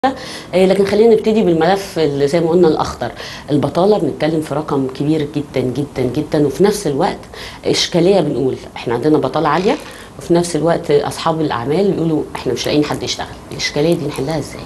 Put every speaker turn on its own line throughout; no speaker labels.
آه، لكن خلينا نبتدي بالملف اللي زي ما قلنا الاخطر البطاله بنتكلم في رقم كبير جدا جدا جدا وفي نفس الوقت اشكاليه بنقول احنا عندنا بطاله عاليه وفي نفس الوقت اصحاب الاعمال بيقولوا احنا مش لاقيين حد يشتغل الاشكاليه دي نحلها ازاي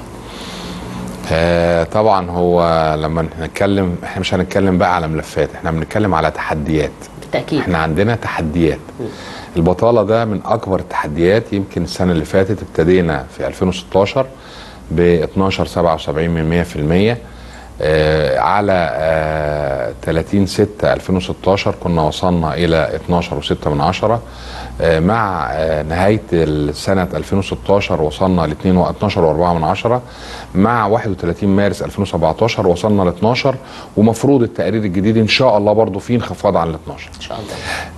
آه طبعا هو لما نتكلم احنا مش هنتكلم بقى على ملفات احنا بنتكلم على تحديات
بالتاكيد
احنا عندنا تحديات البطاله ده من اكبر التحديات يمكن السنه اللي فاتت ابتدينا في 2016 ب 12 77 من 100% آه على آه 30 6 2016 كنا وصلنا الى 12 و6 من عشرة آه مع آه نهايه سنه 2016 وصلنا ل 12 و4 من عشرة مع 31 مارس 2017 وصلنا ل 12 ومفروض التقرير الجديد ان شاء الله برضو فيه انخفاض عن ال 12
ان شاء الله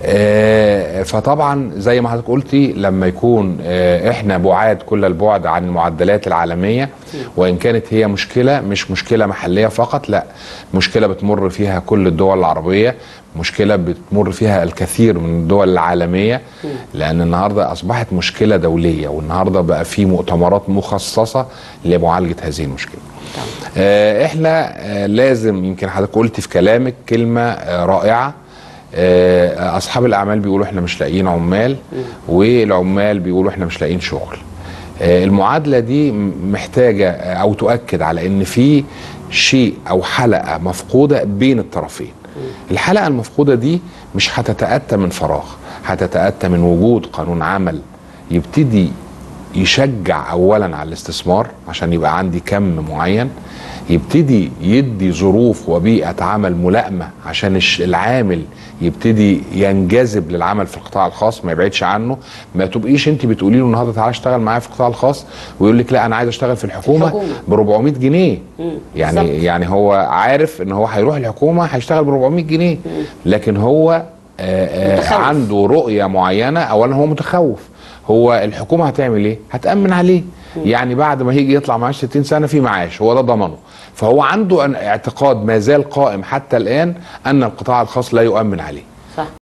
آه فطبعا زي ما حضرتك قلتي لما يكون آه احنا بعاد كل البعد عن المعدلات العالميه وان كانت هي مشكله مش مشكله محليه فقط لا مشكله بتمر فيها كل الدول العربيه مشكله بتمر فيها الكثير من الدول العالميه لان النهارده اصبحت مشكله دوليه والنهارده بقى في مؤتمرات مخصصه لمعالجه هذه المشكله آه احنا آه لازم يمكن حضرتك قلت في كلامك كلمه آه رائعه آه اصحاب الاعمال بيقولوا احنا مش لاقيين عمال والعمال بيقولوا احنا مش لاقيين شغل آه المعادله دي محتاجه او تؤكد على ان في شيء او حلقه مفقوده بين الطرفين الحلقه المفقوده دي مش هتتاتى من فراغ هتتاتى من وجود قانون عمل يبتدي يشجع اولا على الاستثمار عشان يبقى عندي كم معين يبتدي يدي ظروف وبيئه عمل ملائمه عشان العامل يبتدي ينجذب للعمل في القطاع الخاص ما يبعدش عنه ما تبقيش انت بتقولي له النهارده تعالى اشتغل معايا في القطاع الخاص ويقول لك لا انا عايز اشتغل في الحكومه ب 400 جنيه يعني بالزبط. يعني هو عارف ان هو هيروح الحكومه هيشتغل ب 400 جنيه لكن هو آآ آآ عنده رؤيه معينه اولا هو متخوف هو الحكومه هتعمل ايه؟ هتامن عليه يعني بعد ما يجي يطلع معاش 60 سنه في معاش هو ده ضمنه فهو عنده اعتقاد ما زال قائم حتى الان ان القطاع الخاص لا يؤمن عليه